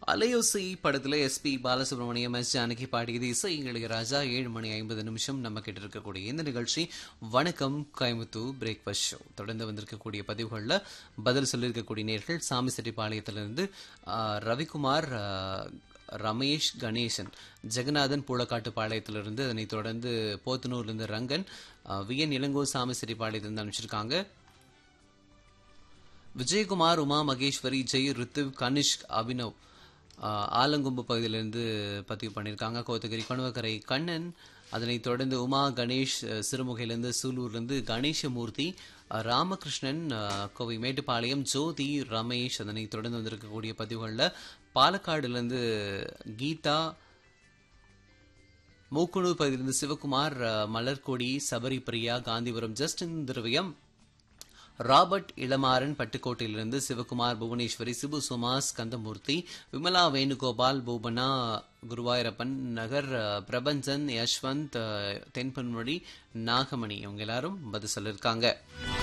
அலையோசி படத்துல SP Balasubramaniam S Janaki பாடியது இசை இளையராஜா ஏழு மணி ஐம்பது நிமிஷம் நம்ம கிட்ட இருக்கக்கூடிய இந்த நிகழ்ச்சி வணக்கம் கோயம்புத்தூர் பிரேக்ஃபாஸ்ட் ஷோ தொடர்ந்து வந்திருக்கக்கூடிய பதிவுகளில் பதில் சொல்லியிருக்கக்கூடிய நேர்கள் சாமி செட்டிப்பாளையத்திலிருந்து ஆ, ரவிக்குமார் ஆ, ரமேஷ் கணேசன் ஜெகநாதன் பூளக்காட்டு பாளையத்திலிருந்து அதனைத் தொடர்ந்து போத்தனூர்லேருந்து ரங்கன் ஆ, வி என் இளங்கோ சாமி செட்டிப்பாளையத்திலிருந்து அனுப்பிச்சிருக்காங்க விஜயகுமார் உமா மகேஸ்வரி ஜெய் ரித்துவ் கனிஷ்க் அபினவ் ஆஹ், ஆலங்கொம்பு பகுதியிலிருந்து பதிவு பண்ணியிருக்காங்க கோத்தகிரி கொணவக்கரை கண்ணன் அதனைத் தொடர்ந்து உமா கணேஷ் அஹ், சிறுமுகையிலிருந்து சூலூர்லேருந்து கணேசமூர்த்தி அஹ், ராமகிருஷ்ணன் அஹ், கோவை மேட்டுப்பாளையம் ஜோதி ரமேஷ் அதனைத் தொடர்ந்து வந்திருக்கக்கூடிய பதிவுகளில் பாலக்காடுலேருந்து கீதா மூக்குனூர் பகுதியிலிருந்து சிவகுமார் அஹ், மலர்கொடி சபரி பிரியா காந்திபுரம் ஜஸ்டின் திரவியம் ராபர்ட் இளமாறன் பட்டுக்கோட்டையிலிருந்து சிவகுமார் புவனேஸ்வரி சிபு சுமாஸ் கந்தமூர்த்தி விமலா வேணுகோபால் பூபனா குருவாயூரப்பன் நகர் அஹ், பிரபஞ்சன் யஷ்வந்த் அஹ், தென்பன்மொழி நாகமணி இவங்க எல்லாரும் பதில் சொல்லியிருக்காங்க